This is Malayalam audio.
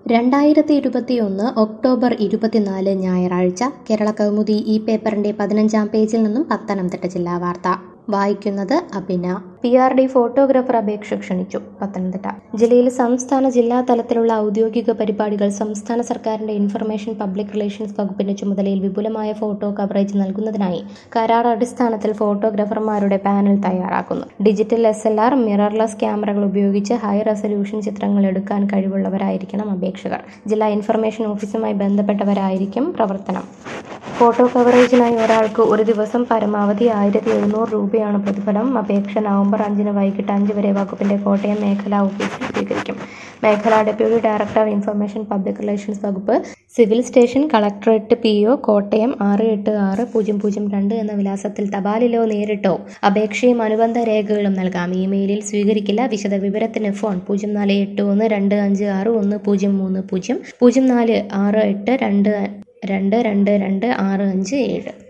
രണ്ടായിരത്തി ഇരുപത്തിയൊന്ന് ഒക്ടോബർ ഇരുപത്തിനാല് ഞായറാഴ്ച കേരള കൗമുദി ഈ പേപ്പറിന്റെ പതിനഞ്ചാം പേജിൽ നിന്നും പത്തനംതിട്ട ജില്ലാ വാർത്ത വായിക്കുന്നത് Abhina P R D photographer അപേക്ഷ ക്ഷണിച്ചു പത്തനംതിട്ട ജില്ലയിൽ സംസ്ഥാന ജില്ലാ തലത്തിലുള്ള ഔദ്യോഗിക പരിപാടികൾ സംസ്ഥാന സർക്കാരിന്റെ ഇൻഫർമേഷൻ പബ്ലിക് റിലേഷൻസ് വകുപ്പിന്റെ ചുമതലയിൽ വിപുലമായ ഫോട്ടോ കവറേജ് നൽകുന്നതിനായി കരാർ അടിസ്ഥാനത്തിൽ ഫോട്ടോഗ്രാഫർമാരുടെ പാനൽ തയ്യാറാക്കുന്നു digital S L R mirrorless ക്യാമറകൾ ഉപയോഗിച്ച് ഹൈ റെസൊല്യൂഷൻ ചിത്രങ്ങൾ എടുക്കാൻ കഴിവുള്ളവരായിരിക്കണം അപേക്ഷകർ ജില്ലാ ഇൻഫർമേഷൻ ഓഫീസുമായി ബന്ധപ്പെട്ടവരായിരിക്കും പ്രവർത്തനം ഫോട്ടോ കവറേജിനായി ഒരാൾക്ക് ഒരു ദിവസം പരമാവധി ആയിരത്തി എഴുന്നൂറ് രൂപയാണ് പ്രതിഫലം അപേക്ഷ നവംബർ അഞ്ചിന് വൈകിട്ട് അഞ്ച് വരെ വകുപ്പിന്റെ കോട്ടയം മേഖലാ ഓഫീസിൽ സ്വീകരിക്കും മേഖലാ deputy director information public relations വകുപ്പ് civil station collectorate P O Kottayam ആറ് എട്ട് ആറ് പൂജ്യം പൂജ്യം രണ്ട് എന്ന വിലാസത്തിൽ തപാലിലോ നേരിട്ടോ അപേക്ഷയും അനുബന്ധ രേഖകളും നൽകാം ഇമെയിലിൽ സ്വീകരിക്കില്ല വിശദ വിവരത്തിന് ഫോൺ പൂജ്യം നാല് എട്ട് ഒന്ന് രണ്ട് അഞ്ച് ആറ് ഒന്ന് പൂജ്യം മൂന്ന് പൂജ്യം പൂജ്യം നാല് ആറ് എട്ട് രണ്ട് രണ്ട് രണ്ട് രണ്ട് ആറ് അഞ്ച് ഏഴ്